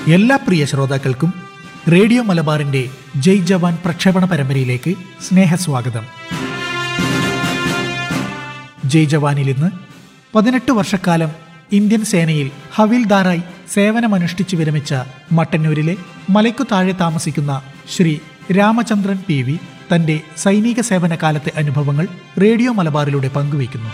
എല്ലാ പ്രിയ ശ്രോതാക്കൾക്കും റേഡിയോ മലബാറിന്റെ ജയ് ജവാൻ പ്രക്ഷേപണ പരമ്പരയിലേക്ക് സ്നേഹസ്വാഗതം ജയ് ജവാനിൽ ഇന്ന് പതിനെട്ട് വർഷക്കാലം ഇന്ത്യൻ സേനയിൽ ഹവിൽദാറായി സേവനമനുഷ്ഠിച്ചു വിരമിച്ച മട്ടന്നൂരിലെ മലയ്ക്കു താഴെ താമസിക്കുന്ന ശ്രീ രാമചന്ദ്രൻ പി വി തന്റെ സൈനിക സേവന കാലത്തെ അനുഭവങ്ങൾ റേഡിയോ മലബാറിലൂടെ പങ്കുവയ്ക്കുന്നു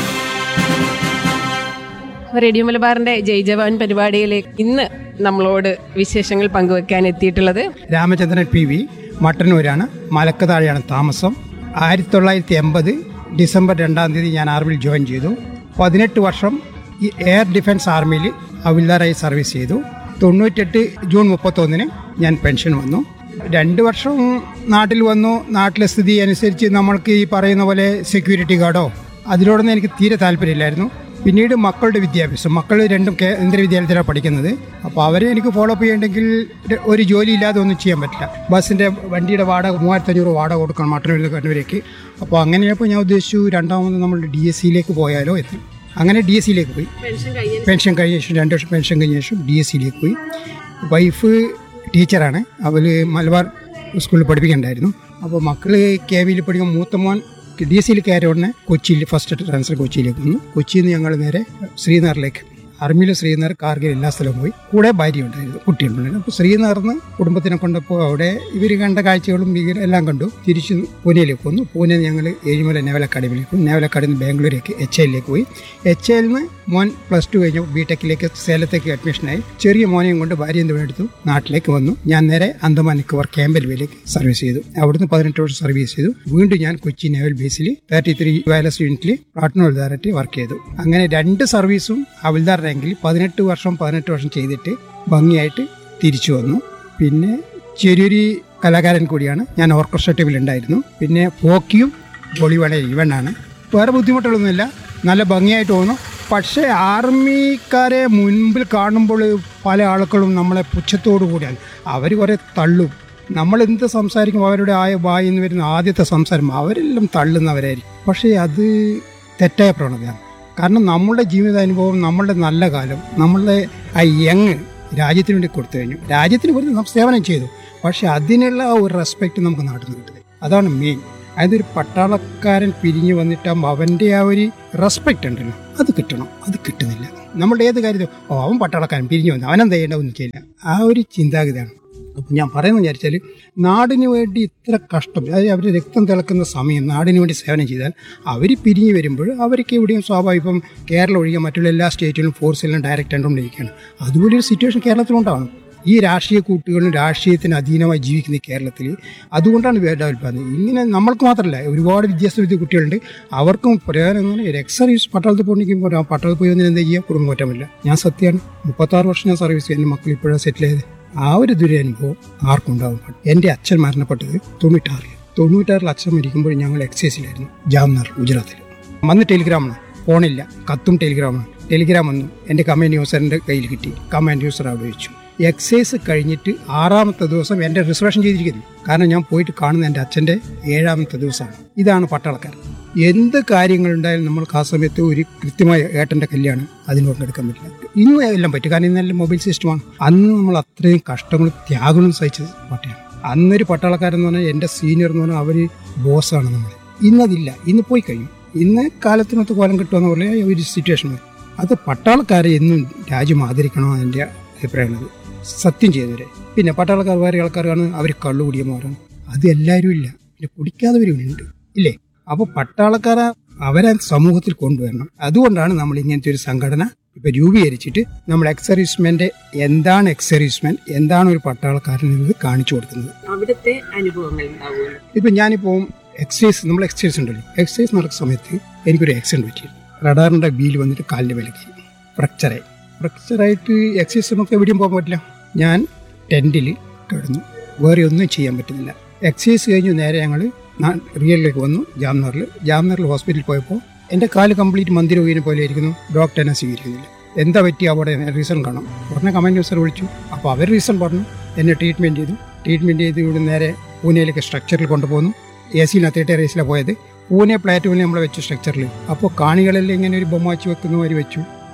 റേഡിയോ മലബാറിന്റെ ജയ് ജവാൻ പരിപാടിയിലേക്ക് ഇന്ന് നമ്മളോട് വിശേഷങ്ങൾ പങ്കുവെക്കാൻ എത്തിയിട്ടുള്ളത് രാമചന്ദ്രൻ പി വി മട്ടന്നൂരാണ് മലക്കതാഴെയാണ് താമസം ആയിരത്തി തൊള്ളായിരത്തി എൺപത് ഡിസംബർ രണ്ടാം തീയതി ഞാൻ ആർമിയിൽ ജോയിൻ ചെയ്തു പതിനെട്ട് വർഷം ഈ എയർ ഡിഫൻസ് ആർമിയിൽ ഹവിൽദാറായി സർവീസ് ചെയ്തു തൊണ്ണൂറ്റെട്ട് ജൂൺ മുപ്പത്തൊന്നിന് ഞാൻ പെൻഷൻ വന്നു രണ്ട് വർഷം നാട്ടിൽ വന്നു നാട്ടിലെ സ്ഥിതി അനുസരിച്ച് നമ്മൾക്ക് ഈ പറയുന്ന പോലെ സെക്യൂരിറ്റി ഗാർഡോ അതിനോടൊന്നും എനിക്ക് തീരെ താല്പര്യമില്ലായിരുന്നു പിന്നീട് മക്കളുടെ വിദ്യാഭ്യാസം മക്കൾ രണ്ടും കേന്ദ്ര വിദ്യാലയത്തിലാണ് പഠിക്കുന്നത് അപ്പോൾ അവരെ എനിക്ക് ഫോളോ അപ്പ് ചെയ്യണമെങ്കിൽ ഒരു- ഒരു ജോലി ഇല്ലാതെ ഒന്നും ചെയ്യാൻ പറ്റില്ല ബസ്സിൻ്റെ വണ്ടിയുടെ വാടക മൂവായിരത്തഞ്ഞൂറ് വാടക കൊടുക്കണം മട്ടന്നൂരിൽ കണ്ണൂരേക്ക് അപ്പോൾ അങ്ങനെയപ്പോൾ ഞാൻ ഉദ്ദേശിച്ചു രണ്ടാമത് നമ്മൾ ഡി എസ് സിയിലേക്ക് പോയാലോ എന്ന് അങ്ങനെ ഡി എസ് സിയിലേക്ക് പോയി പെൻഷൻ കഴിഞ്ഞ ശേഷം രണ്ട് വർഷം പെൻഷൻ കഴിഞ്ഞ ശേഷം ഡി എസ് സിയിലേക്ക് പോയി വൈഫ് ടീച്ചറാണ് അവൾ മലബാർ സ്കൂളിൽ പഠിപ്പിക്കണ്ടായിരുന്നു അപ്പോൾ മക്കൾ കെ വിയിൽ പഠിക്കുമ്പോൾ മൂത്ത മോൻ ഡി എസ് സിയിൽ കയറിയ ഉടനെ കൊച്ചിയിൽ ഫസ്റ്റ് ട്രാൻസ്ഫർ കൊച്ചിയിലേക്ക് വന്നു കൊച്ചിയിൽ നിന്ന് ഞങ്ങൾ നേരെ ശ്രീനഗറിലേക്ക് ആർമിയിൽ ശ്രീനഗർ കാർഗിൽ എല്ലാ സ്ഥലവും പോയി കൂടെ ഭാര്യ ഉണ്ടായിരുന്നു കുട്ടികളുണ്ടായിരുന്നു അപ്പോൾ ശ്രീനഗറിന്ന് കുടുംബത്തിനെ കൊണ്ടപ്പോൾ അവിടെ ഇവർ കണ്ട കാഴ്ചകളും ഭീകര എല്ലാം കണ്ടു തിരിച്ച് പൂനെയിലേക്ക് വന്നു പൂനെ ഞങ്ങൾ ഏഴിമല നേവൽ അക്കാഡമിയിലേക്ക് പോയി നേവൽ അക്കാഡമി ബാംഗ്ലൂരേക്ക് എച്ച് ഐയിലേക്ക് പോയി എച്ച് ഐയിൽ നിന്ന് മോൻ പ്ലസ് ടു കഴിഞ്ഞു ബി ടെക്കിലേക്ക് സേലത്തേക്ക് അഡ്മിഷനായി ചെറിയ മോനെയും കൊണ്ട് ഭാര്യയും തമ്മിൽ എടുത്തു നാട്ടിലേക്ക് വന്നു ഞാൻ നേരെ അന്തമാൻ നിക്കോബാർ ക്യാമ്പൽവേലേക്ക് സർവീസ് ചെയ്തു അവിടുന്ന് പതിനെട്ട് വർഷം സർവീസ് ചെയ്തു വീണ്ടും ഞാൻ കൊച്ചി നേവൽ ബേസിൽ തേർട്ടി ത്രീ വയർലെസ് യൂണിറ്റിൽ പ്ലാറ്റിനം ഹവിൽദാറായിട്ട് വർക്ക് ചെയ്തു അങ്ങനെ രണ്ട് സർവീസും ഹവിൽദാർ റാങ്കിൽ പതിനെട്ട് വർഷം പതിനെട്ട് വർഷം ചെയ്തിട്ട് ഭംഗിയായിട്ട് തിരിച്ചു വന്നു പിന്നെ ചെറിയൊരു കലാകാരൻ കൂടിയാണ് ഞാൻ ഓർക്കസ്ട്ര ടീമിൽ ഉണ്ടായിരുന്നു പിന്നെ ഹോക്കിയും വോളിബോളെ ഇവണ്ണാണ് വേറെ ബുദ്ധിമുട്ടുകളൊന്നുമില്ല നല്ല ഭംഗിയായിട്ട് തോന്നുന്നു പക്ഷേ ആർമിക്കാരെ മുൻപിൽ കാണുമ്പോൾ പല ആളുകളും നമ്മളെ പുച്ഛത്തോടു കൂടിയാണ് അവർ കുറേ തള്ളും നമ്മൾ എന്ത് സംസാരിക്കും അവരുടെ ആയ വായിൽ നിന്ന് വരുന്ന ആദ്യത്തെ സംസാരം അവരെല്ലാം തള്ളുന്നവരായിരിക്കും പക്ഷേ അത് തെറ്റായ പ്രവണതയാണ് കാരണം നമ്മളുടെ ജീവിതാനുഭവം നമ്മളുടെ നല്ല കാലം നമ്മളുടെ ആ യങ് രാജ്യത്തിന് വേണ്ടി കൊടുത്തു കഴിഞ്ഞു രാജ്യത്തിന് വേണ്ടി നാം സേവനം ചെയ്തു പക്ഷെ അതിനുള്ള ആ ഒരു റെസ്പെക്റ്റ് നമുക്ക് നാട്ടിൽ നിന്ന് കിട്ടുന്നത് അതാണ് മെയിൻ അതായത് ഒരു പട്ടാളക്കാരൻ പിരിഞ്ഞു വന്നിട്ടാകുമ്പോൾ അവൻ്റെ ആ ഒരു റെസ്പെക്റ്റ് ഉണ്ടല്ലോ അത് കിട്ടണം അത് കിട്ടുന്നില്ല നമ്മളുടെ ഏത് കാര്യത്തിലും ഓ അവൻ പട്ടാളക്കാരൻ പിരിഞ്ഞു വന്നു അവനെന്താ ചെയ്യേണ്ട ഒന്നും ചെയ്യില്ല ആ ഒരു ചിന്താഗതിയാണ് അപ്പം ഞാൻ പറയുന്നത് വിചാരിച്ചാൽ നാടിന് വേണ്ടി ഇത്ര കഷ്ടം അതായത് അവർ രക്തം തിളക്കുന്ന സമയം നാടിന് വേണ്ടി സേവനം ചെയ്താൽ അവർ പിരിഞ്ഞു വരുമ്പോൾ അവർക്ക് എവിടെയും സ്വാഭാവികം കേരളം ഒഴികെ മറ്റുള്ള എല്ലാ സ്റ്റേറ്റിലും ഫോഴ്സെല്ലാം ഡയറക്റ്റ് കണ്ടുകൊണ്ടിരിക്കുകയാണ് അതുപോലെ ഒരു സിറ്റുവേഷൻ കേരളത്തിലുണ്ടാവണം ഈ രാഷ്ട്രീയ കൂട്ടുകളും രാഷ്ട്രീയത്തിന് അധീനമായി ജീവിക്കുന്ന ഈ കേരളത്തിൽ അതുകൊണ്ടാണ് വേദാൽപാദനം ഇങ്ങനെ നമ്മൾക്ക് മാത്രമല്ല ഒരുപാട് വിദ്യാഭ്യാസ വിദ്യ കുട്ടികളുണ്ട് അവർക്കും പ്രയോജനം എന്ന് പറഞ്ഞാൽ ഒരു എക്സ് സർവീസ് പട്ടാളത്തിൽ പോകണമെങ്കിൽ ആ പട്ടാളത്തിൽ പോയി വന്നിട്ട് എന്താ ചെയ്യുക കുടുംബം മാറ്റാൻ പറ്റില്ല ഞാൻ സത്യമാണ് മുപ്പത്താറ് വർഷം ഞാൻ സർവീസ് ചെയ്തു എൻ്റെ മക്കൾ ഇപ്പോഴാണ് സെറ്റിൽ ചെയ്ത് ആ ഒരു ദുരനുഭവം ആർക്കും ഉണ്ടാവും പാടില്ല. എൻ്റെ അച്ഛൻ മരണപ്പെട്ടത് തൊണ്ണൂറ്റാറിൽ തൊണ്ണൂറ്റാറിൽ അച്ഛൻ മരിക്കുമ്പോൾ ഞങ്ങൾ എക്സൈസിലായിരുന്നു ജാംനഗർ ഗുജറാത്തിൽ വന്ന് ടെലിഗ്രാമാണ് ഫോണില്ല കത്തും ടെലിഗ്രാമാണ് ടെലിഗ്രാം വന്നു എൻ്റെ കമാൻഡ് യൂസറിൻ്റെ കയ്യിൽ കിട്ടി കമാൻഡ് യൂസർ അവിടെ വെച്ചു എക്സൈസ് കഴിഞ്ഞിട്ട് ആറാമത്തെ ദിവസം എൻ്റെ റിസർവേഷൻ ചെയ്തിരിക്കുന്നു കാരണം ഞാൻ പോയിട്ട് കാണുന്ന എൻ്റെ അച്ഛൻ്റെ ഏഴാമത്തെ ദിവസമാണ് ഇതാണ് പട്ടാളക്കാരൻ എന്ത് കാര്യങ്ങളുണ്ടായാലും നമ്മൾക്ക് ആ സമയത്ത് ഒരു കൃത്യമായ ഏട്ടൻ്റെ കല്യാണം അതിന് പങ്കെടുക്കാൻ പറ്റില്ല ഇന്ന് എല്ലാം പറ്റും കാരണം ഇന്നെല്ലാം മൊബൈൽ സിസ്റ്റമാണ് അന്ന് നമ്മൾ അത്രയും കഷ്ടങ്ങളും ത്യാഗങ്ങളും സഹിച്ചത് പാർട്ടിയാണ് അന്നൊരു പട്ടാളക്കാരൻ എന്ന് പറഞ്ഞാൽ എൻ്റെ സീനിയർ എന്ന് പറഞ്ഞാൽ അവർ ബോസാണ് നമ്മൾ ഇന്നതില്ല ഇന്ന് പോയി കഴിഞ്ഞു ഇന്ന് കാലത്തിനൊത്ത് കോലം കിട്ടുമെന്ന് പറഞ്ഞാൽ ഒരു സിറ്റുവേഷൻ വരും അത് പട്ടാളക്കാരെ എന്നും രാജ്യം ആദരിക്കണമെന്ന് എൻ്റെ അഭിപ്രായമുള്ളത് സത്യം ചെയ്തവരെ പിന്നെ പട്ടാളക്കാർ വേറെ ആൾക്കാരാണ് അവർ കള്ളുകുടിയന്മാരാണ് അത് എല്ലാവരും ഇല്ല പിന്നെ കുടിക്കാത്തവരും ഉണ്ട് ഇല്ലേ അപ്പോൾ പട്ടാളക്കാരെ അവരെ സമൂഹത്തിൽ കൊണ്ടുവരണം അതുകൊണ്ടാണ് നമ്മൾ ഇങ്ങനത്തെ ഒരു സംഘടന ഇപ്പൊ രൂപീകരിച്ചിട്ട് നമ്മൾ എക്സർവീസ്മെന്റ് എന്താണ് എക്സർവീസ്മെന്റ് എന്താണ് ഒരു പട്ടാളക്കാരൻ എന്നത് കാണിച്ചു കൊടുക്കുന്നത് അവിടുത്തെ അനുഭവങ്ങൾ ഉണ്ടാവുമല്ലോ ഇപ്പൊ ഞാനിപ്പോ എക്സസൈസ് നമ്മൾ എക്സസൈസ് ഉണ്ടല്ലോ എക്സസൈസ് നടക്കുന്ന സമയത്ത് എനിക്കൊരു ആക്സിഡന്റ് പറ്റിയിരുന്നു റഡാറിന്റെ ബീൽ വന്നിട്ട് കാലിന്റെ വിലക്കി ഫ്രക്ചറായി ഫ്രക്ചറായിട്ട് എക്സസൈസ് നമുക്ക് എവിടെയും പോകാൻ പറ്റില്ല ഞാൻ ടെൻറ്റിൽ കിടന്നു വേറെ ഒന്നും ചെയ്യാൻ പറ്റുന്നില്ല എക്സസൈസ് കഴിഞ്ഞ് നേരെ ഞങ്ങൾ റിയലിലേക്ക് വന്നു ജാംനഗറിൽ ജാംനഗറിൽ ഹോസ്പിറ്റലിൽ പോയപ്പോൾ എൻ്റെ കാല് കംപ്ലീറ്റ് മന്ദിരോഗിനെ പോലെ ഇരിക്കുന്നു ഡോക്ടർ എന്നെ സ്വീകരിക്കുന്നില്ല എന്താ പറ്റി അവിടെ റീസൺ കാണാം ഉടനെ കമാൻഡ് ഓഫീസർ വിളിച്ചു അപ്പോൾ അവർ റീസൺ പറഞ്ഞു എന്നെ ട്രീറ്റ്മെൻറ്റ് ചെയ്തു ട്രീറ്റ്മെൻറ്റ് ചെയ്ത് ഇവിടെ നേരെ പൂനെയിലേക്ക് സ്ട്രക്ചറിൽ കൊണ്ടുപോകുന്നു എ സിയിനകത്തേട്ട് എ സിയിലാണ് പോയത് പൂനെ പ്ലാറ്റൂണിൽ നമ്മൾ വെച്ചു സ്ട്രക്ചറിൽ അപ്പോൾ കാണികളെല്ലാം ഇങ്ങനെ ഒരു ബൊമ്മ വെച്ച് വെക്കുന്ന മാതിരി വെച്ചു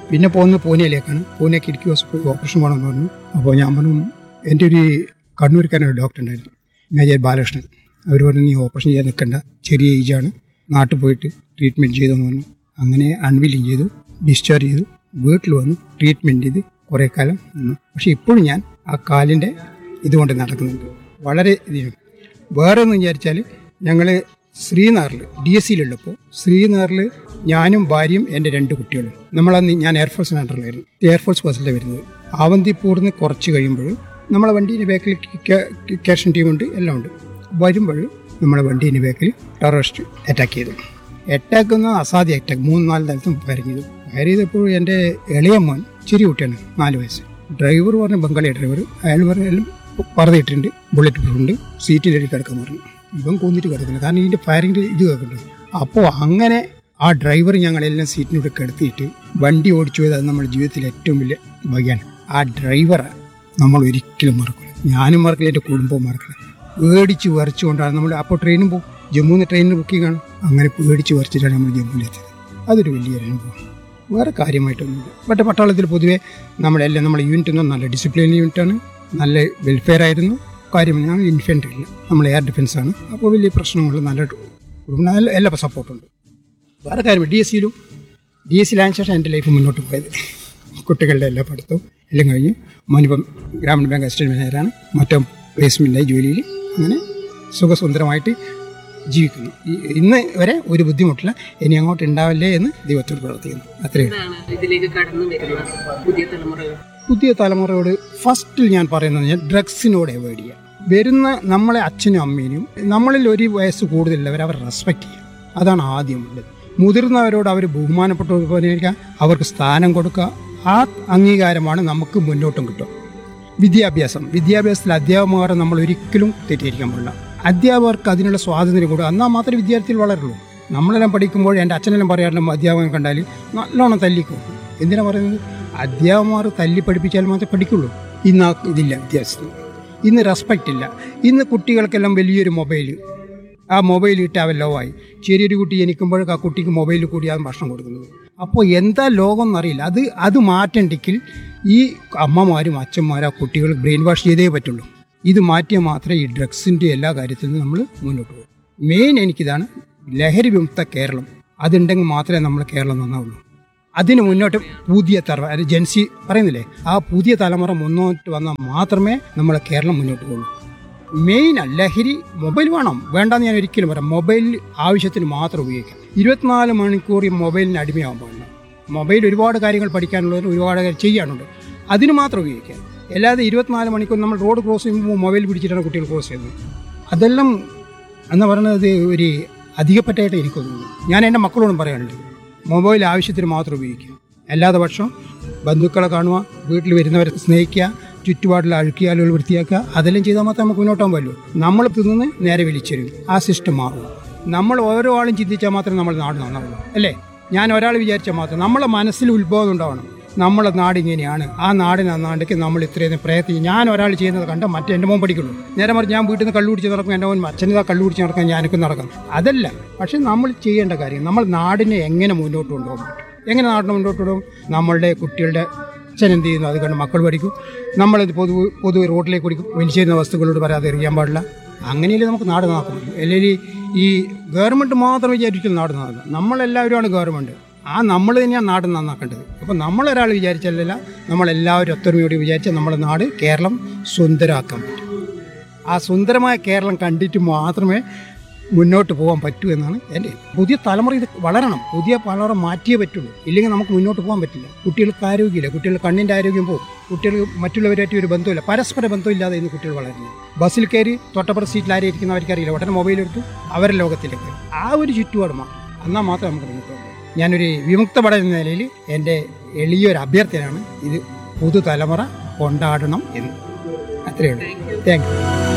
പിന്നെ പോകുന്നത് പൂനെയിലേക്കാണ് പൂനെ കിടക്കി ഹോസ്പിറ്റൽ ഓപ്പറേഷൻ വേണമെന്ന് പറഞ്ഞു അപ്പോൾ ഞാൻ പറഞ്ഞു എൻ്റെ ഒരു കണ്ണൂർക്കാരനൊരു ഡോക്ടർ ഉണ്ടായിരുന്നു മേജർ ബാലകൃഷ്ണൻ അവർ പറഞ്ഞു നീ ഓപ്പറേഷൻ ചെയ്യാൻ നിൽക്കണ്ട ചെറിയ ഏജാണ് നാട്ടിൽ പോയിട്ട് ട്രീറ്റ്മെൻറ്റ് ചെയ്തെന്ന് പറഞ്ഞു അങ്ങനെ അൺവില്ലിങ് ചെയ്തു ഡിസ്ചാർജ് ചെയ്തു വീട്ടിൽ വന്നു ട്രീറ്റ്മെൻറ്റ് ചെയ്ത് കുറേ കാലം നിന്നു പക്ഷേ ഇപ്പോഴും ഞാൻ ആ കാലിൻ്റെ ഇതുകൊണ്ട് നടക്കുന്നുണ്ട് വളരെ ഇതിനും വേറെ ഒന്ന് വിചാരിച്ചാൽ ഞങ്ങൾ ശ്രീനഗറിൽ ഡി എസ് സിയിലുള്ളപ്പോൾ ശ്രീനഗറിൽ ഞാനും ഭാര്യയും എൻ്റെ രണ്ട് കുട്ടികളും നമ്മളന്ന് ഞാൻ എയർഫോഴ്സ് സെൻറ്ററിലായിരുന്നു എയർഫോഴ്സ് ബസ്സിലാണ് വരുന്നത് ആവന്തിപ്പൂറിൽ നിന്ന് കുറച്ച് കഴിയുമ്പോൾ നമ്മളെ വണ്ടീൻ്റെ ബാക്കിൽ ക്യാഷൻ ടീമുണ്ട് എല്ലാം ഉണ്ട് വരുമ്പോൾ നമ്മളെ വണ്ടീൻ്റെ ബാക്കിൽ ടെററിസ്റ്റ് അറ്റാക്ക് ചെയ്തു അറ്റാക്ക് എന്ന് അസാധ്യ അറ്റാക്ക് മൂന്ന് നാല് സ്ഥലത്തും ഫയർ ചെയ്തു ഫയർ ചെയ്തപ്പോൾ എൻ്റെ ഇളയ മോൻ ചെറിയ കുട്ടിയാണ് നാല് വയസ്സ് ഡ്രൈവർ പറഞ്ഞ ബംഗാളി ഡ്രൈവർ അയാൾ പറഞ്ഞാലും പറഞ്ഞിട്ടുണ്ട് ബുള്ളറ്റ് പ്രൂഫ് ഉണ്ട് സീറ്റിൽ കിടക്കാൻ പറഞ്ഞു ഇവൻ കൊന്നിട്ട് കിടക്കുന്നത് കാരണം ഇതിൻ്റെ ഫയറിൻ്റെ ഇത് കേൾക്കുന്നുണ്ട് അപ്പോൾ അങ്ങനെ ആ ഡ്രൈവർ ഞങ്ങളെല്ലാം സീറ്റിനോട് കിടത്തിയിട്ട് വണ്ടി ഓടിച്ചു പോയത് അത് നമ്മുടെ ജീവിതത്തിലെ ഏറ്റവും വലിയ ഭാഗ്യമാണ് ആ ഡ്രൈവറെ നമ്മൾ ഒരിക്കലും മറക്കില്ല ഞാനും മറക്കില്ല എൻ്റെ കുടുംബവും മറക്കില്ല പേടിച്ച് വരച്ചുകൊണ്ടാണ് നമ്മൾ അപ്പോൾ ട്രെയിനും പോകും ജമ്മുന്ന് ട്രെയിനിന് ബുക്കിംഗ് ആണ് അങ്ങനെ പേടിച്ച് വരച്ചിട്ടാണ് നമ്മൾ ജമ്മുവിലെത്തിയത് അതൊരു വലിയൊരു അനുഭവം വേറെ കാര്യമായിട്ടൊന്നുമില്ല ബട്ട് പട്ടാളത്തിൽ പൊതുവേ നമ്മളെല്ലാം നമ്മുടെ യൂണിറ്റ് ഒന്നും നല്ല ഡിസിപ്ലിൻ യൂണിറ്റാണ് നല്ല വെൽഫെയർ ആയിരുന്നു കാര്യം ഞാൻ ഇൻഫെൻട്രി ഇല്ല നമ്മൾ എയർ ഡിഫൻസ് ആണ് അപ്പോൾ വലിയ പ്രശ്നങ്ങൾ നല്ല കുടുംബം നല്ല എല്ലാ സപ്പോർട്ടുണ്ട് വേറെ കാര്യം ഡി എസ് സിയിലും ഡി എസ് സിയിലായ ശേഷം എൻ്റെ ലൈഫ് മുന്നോട്ട് പോയത് കുട്ടികളുടെ എല്ലാ പഠിത്തവും എല്ലാം കഴിഞ്ഞ് മോനിപ്പം ഗ്രാമീണ ബാങ്ക് അസിസ്റ്റന്റ് മാനേജറാണ് മറ്റോ പ്ലേസ്മെൻറ്റായി ജോലിയിൽ അങ്ങനെ സുഖസുന്ദരമായിട്ട് ജീവിക്കുന്നു ഈ- ഇന്ന് വരെ ഒരു ബുദ്ധിമുട്ടില്ല ഇനി അങ്ങോട്ട് ഉണ്ടാവില്ലേ എന്ന് ദൈവത്തോട് പ്രവർത്തിക്കുന്നു അത്രയും ഇതിലേക്ക് കടന്നു വരുന്ന പുതിയ തലമുറകൾ പുതിയ തലമുറയോട് ഫസ്റ്റിൽ ഞാൻ പറയുന്നത് ഞാൻ ഡ്രഗ്സിനോട് അവോയ്ഡ് ചെയ്യുക വരുന്ന നമ്മളെ അച്ഛനും അമ്മേനും നമ്മളിൽ ഒരു വയസ്സ് കൂടുതലുള്ളവർ അവർ റെസ്പെക്ട് ചെയ്യുക അതാണ് ആദ്യം ഉള്ളത് മുതിർന്നവരോട് അവർ ബഹുമാനപ്പെട്ട ഉപകരിക്കുക അവർക്ക് സ്ഥാനം കൊടുക്കുക ആ അംഗീകാരമാണ് നമുക്ക് മുന്നോട്ടും കിട്ടുക വിദ്യാഭ്യാസം വിദ്യാഭ്യാസത്തിൽ അധ്യാപകരെ നമ്മൾ ഒരിക്കലും തെറ്റിദ്ധരിക്കാൻ പാടില്ല അധ്യാപകർക്ക് അതിനുള്ള സ്വാതന്ത്ര്യം കൊടുക്കുക എന്നാൽ മാത്രമേ വിദ്യാർത്ഥികൾ വളരുള്ളൂ നമ്മളെല്ലാം പഠിക്കുമ്പോൾ എൻ്റെ അച്ഛനെല്ലാം പറയാറുണ്ട് അധ്യാപകൻ കണ്ടാൽ നല്ലോണം തല്ലിക്കും എന്തിനാ പറയുന്നത് അധ്യാപകന്മാർ തല്ലി പഠിപ്പിച്ചാൽ മാത്രമേ പഠിക്കുള്ളൂ ഇന്ന് ആ ഇതില്ല വിദ്യാഭ്യാസത്തിൽ ഇന്ന് റെസ്പെക്റ്റ് ഇല്ല ഇന്ന് കുട്ടികൾക്കെല്ലാം വലിയൊരു മൊബൈൽ ആ മൊബൈൽ ഇട്ട് അവൻ ലോ ആയി ചെറിയൊരു കുട്ടി ജനിക്കുമ്പോഴേക്ക് ആ കുട്ടിക്ക് മൊബൈലിൽ കൂടിയാണ് ഭക്ഷണം കൊടുക്കുന്നത് അപ്പോൾ എന്താ ലോകം എന്നറിയില്ല അത് അത് മാറ്റണ്ടെങ്കിൽ ഈ അമ്മമാരും അച്ഛന്മാരും ആ കുട്ടികൾ ബ്രെയിൻ വാഷ് ചെയ്തേ പറ്റുള്ളൂ ഇത് മാറ്റിയാൽ മാത്രമേ ഈ ഡ്രഗ്സിൻ്റെ എല്ലാ കാര്യത്തിലും നമ്മൾ മുന്നോട്ട് പോകും മെയിൻ എനിക്കിതാണ് ലഹരി വിമുക്ത കേരളം അതുണ്ടെങ്കിൽ മാത്രമേ നമ്മൾ കേരളം നന്നാവുള്ളൂ അതിന് മുന്നോട്ട് പുതിയ തലമുറ അത് ജൻസി പറയുന്നില്ലേ ആ പുതിയ തലമുറ മുന്നോട്ട് വന്നാൽ മാത്രമേ നമ്മളെ കേരളം മുന്നോട്ട് പോകുള്ളൂ മെയിൻ ലഹരി മൊബൈൽ വേണം വേണ്ടെന്ന് ഞാൻ ഒരിക്കലും പറയാം മൊബൈൽ ആവശ്യത്തിന് മാത്രം ഉപയോഗിക്കാം ഇരുപത്തിനാല് മണിക്കൂർ ഈ മൊബൈലിന് അടിമയാവാൻ പാടില്ല മൊബൈൽ ഒരുപാട് കാര്യങ്ങൾ പഠിക്കാനുള്ളത് ഒരുപാട് കാര്യം ചെയ്യാനുണ്ട് അതിന് മാത്രം ഉപയോഗിക്കാം അല്ലാതെ ഇരുപത്തിനാല് മണിക്കൂർ നമ്മൾ റോഡ് ക്രോസ് ചെയ്യുമ്പോൾ മൊബൈൽ പിടിച്ചിട്ടാണ് കുട്ടികൾ ക്രോസ് ചെയ്യുന്നത് അതെല്ലാം എന്ന് പറയുന്നത് ഒരു അധികപ്പറ്റായിട്ട് എനിക്ക് തോന്നുന്നു ഞാൻ എൻ്റെ മക്കളോടും പറയാനുണ്ട് മൊബൈൽ ആവശ്യത്തിന് മാത്രം ഉപയോഗിക്കുക അല്ലാതെ പക്ഷം ബന്ധുക്കളെ കാണുക വീട്ടിൽ വരുന്നവരെ സ്നേഹിക്കുക ചുറ്റുപാടിൽ അഴുക്കിയാലുകൾ വൃത്തിയാക്കുക അതെല്ലാം ചെയ്താൽ മാത്രമേ നമുക്ക് മുന്നോട്ട് പോകാൻ പറ്റൂ നമ്മൾ തിന്ന് നേരെ വലിച്ചെരും ആ സിസ്റ്റം മാറുക നമ്മൾ ഓരോ ആളും ചിന്തിച്ചാൽ മാത്രമേ നമ്മൾ നാട് നന്നാവുള്ളൂ അല്ലേ ഞാൻ ഒരാൾ വിചാരിച്ചാൽ മാത്രം നമ്മളെ മനസ്സിൽ ഉത്ബോധം ഉണ്ടാവണം നമ്മളെ നാട് ഇങ്ങനെയാണ് ആ നാട് നന്നാണ്ടെങ്കിൽ നമ്മൾ ഇത്രയും പ്രയത്നം ഞാൻ ഒരാൾ ചെയ്യുന്നത് കണ്ട മറ്റേ എൻ്റെ മോൻ പഠിക്കുള്ളൂ നേരെ മറിച്ച് ഞാൻ വീട്ടിൽ നിന്ന് കള്ളു കുടിച്ച് നടക്കും എൻ്റെ മോൻ അച്ഛനിതാ കള്ളു കുടിച്ച് നടക്കാൻ ഞാനൊക്കെ നടക്കും അതല്ല പക്ഷെ നമ്മൾ ചെയ്യേണ്ട കാര്യം നമ്മൾ നാടിനെ എങ്ങനെ മുന്നോട്ട് കൊണ്ടുപോകാൻ പറ്റും എങ്ങനെ നാടിനെ മുന്നോട്ട് കൊണ്ടുപോകും നമ്മളുടെ കുട്ടികളുടെ അച്ഛൻ എന്ത് ചെയ്യുന്നു അത് കണ്ട് മക്കൾ പഠിക്കും നമ്മളിത് പൊതുവ് പൊതുവെ റോഡിലേക്ക് കുടിക്കും വലിച്ചേരുന്ന വസ്തുക്കളോട് പറയാതെ എറിയാൻ പാടില്ല അങ്ങനെയല്ലേ നമുക്ക് നാട് നോക്കാൻ പറ്റും അല്ലെങ്കിൽ ഈ ഗവൺമെൻറ് മാത്രം വിചാരിക്കും നാട് നന്നാക്കുക നമ്മളെല്ലാവരുമാണ് ഗവൺമെൻറ് ആ നമ്മൾ തന്നെയാണ് നാട് നന്നാക്കേണ്ടത് അപ്പോൾ നമ്മളൊരാൾ വിചാരിച്ചാലല്ല നമ്മളെല്ലാവരും ഒത്തൊരുമയോട് വിചാരിച്ചാൽ നമ്മുടെ നാട് കേരളം സുന്ദരമാക്കാൻ പറ്റും ആ സുന്ദരമായ കേരളം കണ്ടിട്ട് മാത്രമേ മുന്നോട്ട് പോകാൻ പറ്റൂ എന്നാണ് എൻ്റെ പുതിയ തലമുറ ഇത് വളരണം പുതിയ തലമുറ മാറ്റിയേ പറ്റുള്ളൂ ഇല്ലെങ്കിൽ നമുക്ക് മുന്നോട്ട് പോകാൻ പറ്റില്ല കുട്ടികൾക്ക് ആരോഗ്യമില്ല കുട്ടികൾ കണ്ണിൻ്റെ ആരോഗ്യം പോകും കുട്ടികൾ മറ്റുള്ളവരായിട്ട് ഒരു ബന്ധമില്ല പരസ്പര ബന്ധമില്ലാതെ ഇന്ന് കുട്ടികൾ വളരുന്നു ബസ്സിൽ കയറി തൊട്ടപ്പുറം സീറ്റിൽ ആരും ഇരിക്കുന്നവർക്കറിയില്ല ഉടനെ മൊബൈൽ എടുത്തു അവരെ ലോകത്തിലേക്ക് ആ ഒരു ചുറ്റുപാട് മാറും എന്നാൽ മാത്രമേ നമുക്ക് മുന്നോട്ട് പോകാൻ പറ്റൂ. ഞാനൊരു വിമുക്ത പഠന നിലയിൽ എൻ്റെ എളിയൊരു അഭ്യർത്ഥനയാണ് ഇത് പുതുതലമുറ കൊണ്ടാടണം എന്ന് അത്രയേ ഉള്ളൂ താങ്ക് യു